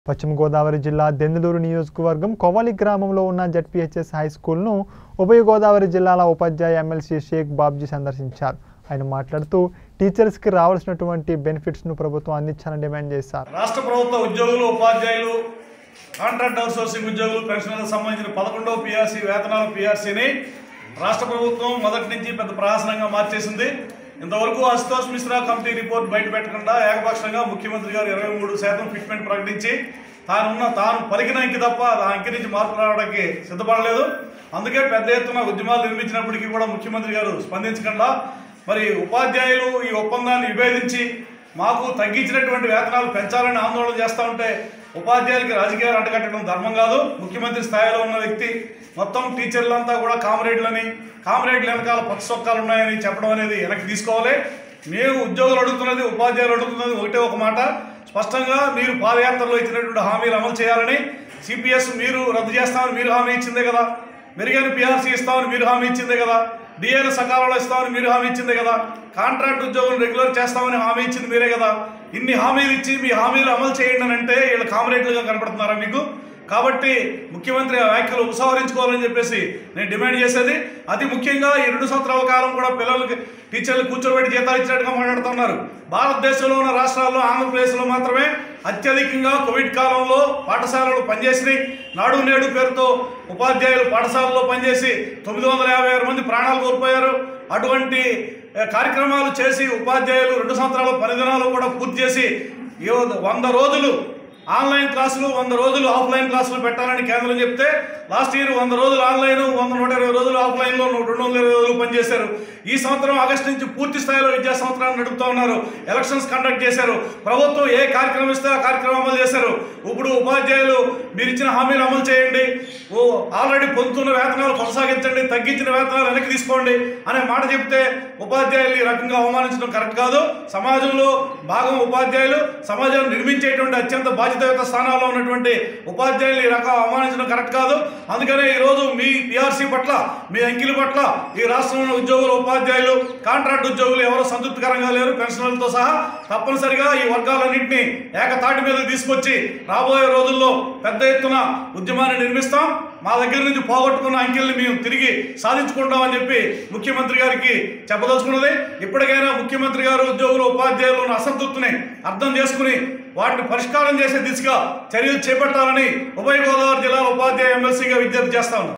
పశ్చిమ గోదావరి జిల్లా దెందులూరు నియోజకవర్గం కొవ్వలి గ్రామంలో ఉన్న జడ్పీహెచ్ఎస్ హై స్కూల్ను ఉభయ గోదావరి జిల్లాల ఉపాధ్యాయ ఎమ్మెల్సీ షేక్ బాబ్జీ సందర్శించారు ఆయన మాట్లాడుతూ టీచర్స్కి రావాల్సినటువంటి బెనిఫిట్స్ను ప్రభుత్వం అందించాలని డిమాండ్ చేశారు రాష్ట్ర ప్రభుత్వ ఉద్యోగులు ఉపాధ్యాయులు కాంట్రాక్ట్ అవుట్సోర్సింగ్ ఉద్యోగులు పెన్షన్లకు సంబంధించిన పదకొండవ పిఆర్సీ వేతనాల పిఆర్సీని రాష్ట్ర ప్రభుత్వం మొదటి నుంచి పెద్ద ప్రహాసనంగా మార్చేసింది ఇంతవరకు అశుతోష్ మిశ్రా కమిటీ రిపోర్ట్ బయట పెట్టకుండా ఏకపక్షంగా ముఖ్యమంత్రి గారు ఇరవై మూడు శాతం ఫిట్మెంట్ ప్రకటించి తానున్న తాను పలికిన అంకి తప్ప ఆ అంకి నుంచి మార్పు రావడానికి సిద్ధపడలేదు అందుకే పెద్ద ఎత్తున ఉద్యమాలు నిర్మించినప్పటికీ కూడా ముఖ్యమంత్రి గారు స్పందించకుండా మరి ఉపాధ్యాయులు ఈ ఒప్పందాన్ని విభేదించి మాకు తగ్గించినటువంటి వేతనాలు పెంచాలని ఆందోళన చేస్తూ ఉంటే ఉపాధ్యాయులకి రాజకీయాలు అంటగట్టడం ధర్మం కాదు ముఖ్యమంత్రి స్థాయిలో ఉన్న వ్యక్తి మొత్తం టీచర్లంతా కూడా కామ్రేడ్లని కామ్రేడ్ల వెనకాల పచ్చ సొక్కాలు ఉన్నాయని చెప్పడం అనేది వెనక్కి తీసుకోవాలి మేము ఉద్యోగులు అడుగుతున్నది ఉపాధ్యాయులు అడుగుతున్నది ఒకటే ఒక మాట స్పష్టంగా మీరు పాదయాత్రలో ఇచ్చినటువంటి హామీలు అమలు చేయాలని సిపిఎస్ మీరు రద్దు చేస్తామని మీరు హామీ ఇచ్చిందే కదా మెరుగైన పిఆర్సీ ఇస్తామని మీరు హామీ ఇచ్చిందే కదా డిఏలు సకాలంలో ఇస్తామని మీరు హామీ ఇచ్చిందే కదా కాంట్రాక్ట్ ఉద్యోగులు రెగ్యులర్ చేస్తామని హామీ ఇచ్చింది మీరే కదా ఇన్ని హామీలు ఇచ్చి మీ హామీలు అమలు చేయండి అని అంటే వీళ్ళు కామరేట్లుగా కనపడుతున్నారా మీకు కాబట్టి ముఖ్యమంత్రి ఆ వ్యాఖ్యలు ఉపసంహరించుకోవాలని చెప్పేసి నేను డిమాండ్ చేసేది అతి ముఖ్యంగా ఈ రెండు సంవత్సరాల కాలం కూడా పిల్లలకి టీచర్లు కూర్చోబెట్టి జీతాలు ఇచ్చినట్టుగా మాట్లాడుతున్నారు భారతదేశంలో ఉన్న రాష్ట్రాల్లో ఆంధ్రప్రదేశ్లో మాత్రమే అత్యధికంగా కోవిడ్ కాలంలో పాఠశాలలు పనిచేసినాయి నాడు నేడు పేరుతో ఉపాధ్యాయులు పాఠశాలలో పనిచేసి తొమ్మిది వందల యాభై ఆరు మంది ప్రాణాలు కోల్పోయారు అటువంటి ఏ, కార్యక్రమాలు చేసి ఉపాధ్యాయులు రెండు సంవత్సరాల పనిదినాలు కూడా పూర్తి చేసి ఈ వంద రోజులు ఆన్లైన్ క్లాసులు వంద రోజులు ఆఫ్లైన్ క్లాసులు పెట్టాలని కేంద్రం చెప్తే లాస్ట్ ఇయర్ వంద రోజులు ఆన్లైన్ వంద నూట ఇరవై రోజులు ఆఫ్లైన్లో రెండు వందల ఇరవై రోజులు పనిచేశారు ఈ సంవత్సరం ఆగస్టు నుంచి పూర్తి స్థాయిలో విద్యా సంవత్సరాన్ని నడుపుతా ఉన్నారు ఎలక్షన్స్ కండక్ట్ చేశారు ప్రభుత్వం ఏ కార్యక్రమం ఇస్తే ఆ కార్యక్రమం అమలు చేశారు ఇప్పుడు ఉపాధ్యాయులు మీరు ఇచ్చిన హామీలు అమలు చేయండి ఓ ఆల్రెడీ పొందుతున్న వేతనాలు కొనసాగించండి తగ్గించిన వేతనాలు వెనక్కి తీసుకోండి అనే మాట చెప్తే ఉపాధ్యాయులు ఈ రకంగా అవమానించడం కరెక్ట్ కాదు సమాజంలో భాగం ఉపాధ్యాయులు సమాజాన్ని నిర్మించేటువంటి అత్యంత బాధ్యతాయుత స్థానాల్లో ఉన్నటువంటి ఉపాధ్యాయులు ఈ రకం అవమానించడం కరెక్ట్ కాదు అందుకనే ఈరోజు మీ పిఆర్సీ పట్ల మీ అంకిల పట్ల ఈ రాష్ట్రంలో ఉద్యోగులు ఉపాధ్యాయులు కాంట్రాక్ట్ ఉద్యోగులు ఎవరు సంతృప్తికరంగా లేరు పెన్షన్లతో సహా తప్పనిసరిగా ఈ వర్గాలన్నింటినీ ఏకతాటి మీద తీసుకొచ్చి రాబోయే రోజుల్లో పెద్ద ఎత్తున ఉద్యమాన్ని నిర్మిస్తాం మా దగ్గర నుంచి పోగొట్టుకున్న అంకెల్ని మేము తిరిగి సాధించుకుంటామని చెప్పి ముఖ్యమంత్రి గారికి చెప్పదలుచుకున్నది ఇప్పటికైనా ముఖ్యమంత్రి గారు ఉద్యోగులు ఉపాధ్యాయులు ఉన్న అసంతృప్తిని అర్థం చేసుకుని వాటిని పరిష్కారం చేసే దిశగా చర్యలు చేపట్టాలని ఉభయ గోదావరి జిల్లా ఉపాధ్యాయ ఎమ్మెల్సీగా విజ్ఞప్తి చేస్తా ఉన్నాం